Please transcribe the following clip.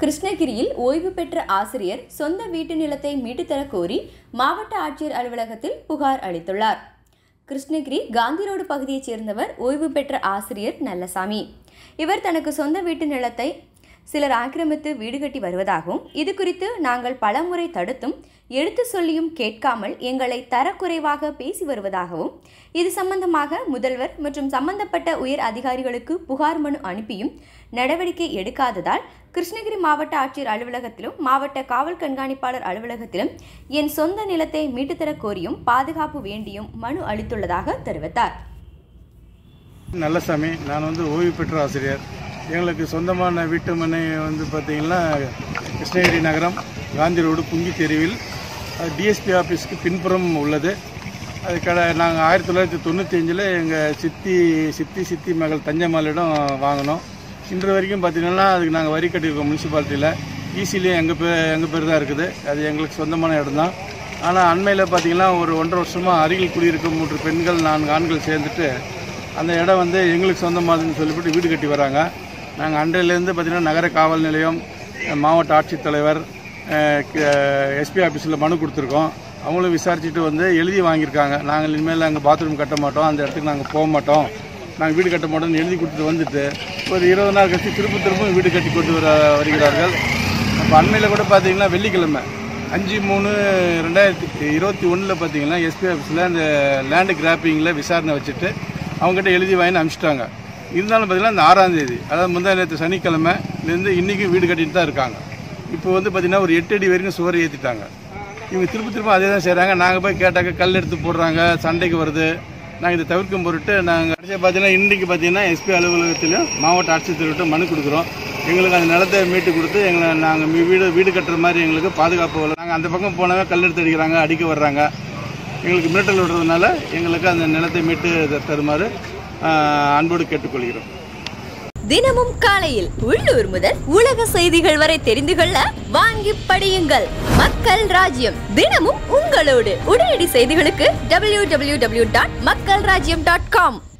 கிருஷ்ணகிரியில் ஓய்வு பெற்ற ஆசிரியர் சொந்த வீட்டு நிலத்தை மீட்டுத்தரக் கோரி மாவட்ட ஆட்சியர் அலுவலகத்தில் புகார் அளித்துள்ளார் கிருஷ்ணகிரி காந்தி ரோடு பகுதியைச் சேர்ந்தவர் ஓய்வு பெற்ற ஆசிரியர் நல்லசாமி இவர் தனக்கு சொந்த வீட்டு நிலத்தை சிலர் ஆக்கிரமித்து வீடு கட்டி வருவதாகவும் இது குறித்து நாங்கள் பலமுறை தடுத்தும் எடுத்து சொல்லியும் கேட்காமல் எங்களை தரக்குறைவாக பேசி வருவதாகவும் இது சம்பந்தமாக முதல்வர் மற்றும் சம்பந்தப்பட்ட உயர் அதிகாரிகளுக்கு புகார் மனு அனுப்பியும் நடவடிக்கை எடுக்காததால் கிருஷ்ணகிரி மாவட்ட ஆட்சியர் அலுவலகத்திலும் மாவட்ட காவல் கண்காணிப்பாளர் அலுவலகத்திலும் என் சொந்த நிலத்தை மீட்டுத்தரக் கோரியும் பாதுகாப்பு வேண்டியும் மனு அளித்துள்ளதாக தெரிவித்தார் நல்லசாமி நான் வந்து ஓய்வு பெற்ற ஆசிரியர் எங்களுக்கு சொந்தமான வீட்டு மனை வந்து பார்த்தீங்கன்னா கிருஷ்ணகிரி நகரம் காந்தி ரோடு புங்கி தெருவில் டிஎஸ்பி ஆஃபீஸ்க்கு பின்புறம் உள்ளது அது கட நாங்கள் ஆயிரத்தி தொள்ளாயிரத்தி தொண்ணூற்றி அஞ்சில் எங்கள் சித்தி சித்தி சித்தி மகள் தஞ்சம்மாளிடம் வாங்கினோம் இன்று வரைக்கும் பார்த்தீங்கன்னா அதுக்கு நாங்கள் வரி கட்டியிருக்கோம் முனிசிபாலிட்டியில் ஈசிலையும் எங்கள் பேர் எங்கள் பேர் தான் இருக்குது அது எங்களுக்கு சொந்தமான இடம் தான் ஆனால் அண்மையில் பார்த்தீங்கன்னா ஒரு ஒன்றரை வருஷமாக அருகில் குடியிருக்கும் மூன்று பெண்கள் நான்கு ஆண்கள் சேர்ந்துட்டு அந்த இடம் வந்து எங்களுக்கு சொந்தமானதுன்னு சொல்லிவிட்டு வீடு கட்டி வராங்க நாங்கள் அன்றையிலேருந்து பார்த்தீங்கன்னா நகர காவல் நிலையம் அஹ், மாவட்ட ஆட்சித்தலைவர் எஸ்பி ஆஃபீஸில் மனு கொடுத்துருக்கோம் அவங்களும் விசாரிச்சுட்டு வந்து எழுதி வாங்கியிருக்காங்க நாங்கள் இனிமேல் அங்கே பாத்ரூம் கட்ட மாட்டோம் அந்த இடத்துக்கு நாங்கள் போக மாட்டோம் நாங்கள் வீடு கட்ட மாட்டோம்னு எழுதி கொடுத்துட்டு வந்துட்டு ஒரு இருபது நாள் கழிச்சு திரும்ப திரும்ப வீடு கட்டி கொண்டு வர வருகிறார்கள் அப்போ அண்மையில் கூட பார்த்தீங்கன்னா வெள்ளிக்கிழமை அஞ்சு மூணு ரெண்டாயிரத்தி இருபத்தி ஒன்றில் பார்த்தீங்கன்னா எஸ்பி ஆஃபீஸில் அந்த லேண்டு கிராப்பிங்கில் விசாரணை வச்சுட்டு அவங்ககிட்ட எழுதி வாங்கி அனுப்பிச்சிட்டாங்க இருந்தாலும் பார்த்தீங்கன்னா இந்த ஆறாம் தேதி அதாவது முந்தா நேற்று சனிக்கிழமைலேருந்து இன்றைக்கும் வீடு கட்டிட்டு தான் இருக்காங்க இப்போ வந்து பார்த்தீங்கன்னா ஒரு எட்டு அடி வரைக்கும் சுவர் ஏற்றிட்டாங்க இவங்க திரும்ப திரும்ப அதே தான் செய்கிறாங்க நாங்கள் போய் கேட்டாக்க கல் எடுத்து போடுறாங்க சண்டைக்கு வருது நாங்கள் இதை தவிர்க்கும் பொருட்டு நாங்கள் கடைசியாக பார்த்தீங்கன்னா இன்றைக்கு பார்த்தீங்கன்னா எஸ்பி அலுவலகத்திலும் மாவட்ட ஆட்சித்தலைவர்கிட்ட மனு கொடுக்குறோம் எங்களுக்கு அந்த நிலத்தை மீட்டு கொடுத்து எங்களை நாங்கள் வீடு வீடு கட்டுற மாதிரி எங்களுக்கு பாதுகாப்பு இல்லை நாங்கள் அந்த பக்கம் போனவே கல் எடுத்து அடிக்கிறாங்க அடிக்க வர்றாங்க எங்களுக்கு மிரட்டல் விடுறதுனால எங்களுக்கு அந்த நிலத்தை மீட்டு த- தருமாறு ஆஹ், அன்போடு கேட்டுக்கொள்கிறோம் தினமும் காலையில் உள்ளூர் முதல் உலக செய்திகள் வரை தெரிந்து கொள்ள வாங்கி படியுங்கள் மக்கள் ராஜ்யம் தினமும் உங்களோடு உடனடி செய்திகளுக்கு www.மக்கள்ராஜ்யம்.com டாட் மக்கள் ராஜ்யம் டாட் காம்